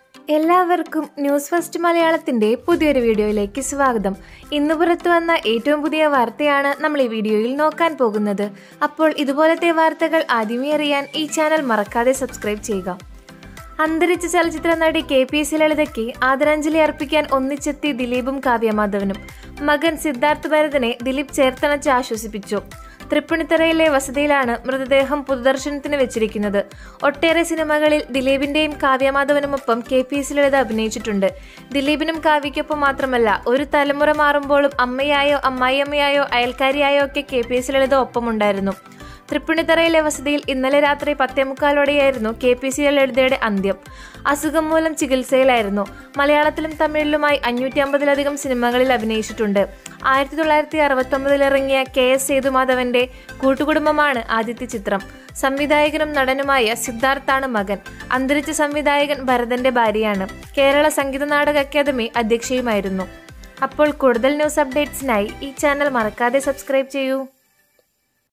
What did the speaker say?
എല്ലാവർക്കും news first മലയാളത്തിന്റെ പുതിയൊരു വീഡിയോയിലേക്ക് സ്വാഗതം ഇന്ന് പുറത്തു വന്ന ഏറ്റവും പുതിയ വാർത്തയാണ് നമ്മൾ ഈ വീഡിയോയിൽ നോക്കാൻ പോകുന്നത് അപ്പോൾ ഇതുപോലത്തെ വാർത്തകൾ ആദ്യമേ അറിയാൻ ഈ ചാനൽ മറക്കാതെ സബ്സ്ക്രൈബ് ചെയ്യുക അന്തരിച്ച ചലച്ചിത്ര നടി കെ പി എസ് ലളിതയ്ക്ക് ആദരാഞ്ജലി അർപ്പിക്കാൻ ഒന്നിച്ചെത്തി ദിലീപും കാവ്യമാധവനും മകൻ സിദ്ധാർത്ഥ് ഭരതനെ ദിലീപ് ചേർത്തണച്ച് ആശ്വസിപ്പിച്ചു തൃപ്പൂണിത്തറയിലെ വസതിയിലാണ് മൃതദേഹം പൊതുദർശനത്തിന് വെച്ചിരിക്കുന്നത് ഒട്ടേറെ സിനിമകളിൽ ദിലീപിന്റെയും കാവ്യമാധവനുമൊപ്പം കെ പി എസ് ലളിത അഭിനയിച്ചിട്ടുണ്ട് ദിലീപിനും കാവ്യയ്ക്കൊപ്പം മാത്രമല്ല ഒരു തലമുറ മാറുമ്പോഴും അമ്മയായോ അമ്മായിയമ്മയായോ അയൽക്കാരിയായോ ഒക്കെ കെ പി എസ് ലളിത ഒപ്പമുണ്ടായിരുന്നു തൃപ്പൂണിത്തറയിലെ വസതിയിൽ ഇന്നലെ രാത്രി പത്തേമുക്കാലോടെയായിരുന്നു കെ പി സി ലളിതയുടെ അന്ത്യം അസുഖം മൂലം ചികിത്സയിലായിരുന്നു മലയാളത്തിലും തമിഴിലുമായി അഞ്ഞൂറ്റി അമ്പതിലധികം സിനിമകളിൽ അഭിനയിച്ചിട്ടുണ്ട് ആയിരത്തി തൊള്ളായിരത്തി അറുപത്തി ഒമ്പതിൽ ഇറങ്ങിയ കെ എസ് സേതുമാധവന്റെ കൂട്ടുകുടുംബമാണ് ആദ്യത്തെ ചിത്രം സംവിധായകനും നടനുമായ സിദ്ധാർത്ഥാണ് മകൻ അന്തരിച്ച സംവിധായകൻ ഭരതന്റെ ഭാര്യയാണ് കേരള സംഗീത നാടക അക്കാദമി അധ്യക്ഷയുമായിരുന്നു അപ്പോൾ കൂടുതൽ ന്യൂസ് അപ്ഡേറ്റ്സിനായി ഈ ചാനൽ മറക്കാതെ സബ്സ്ക്രൈബ് ചെയ്യൂ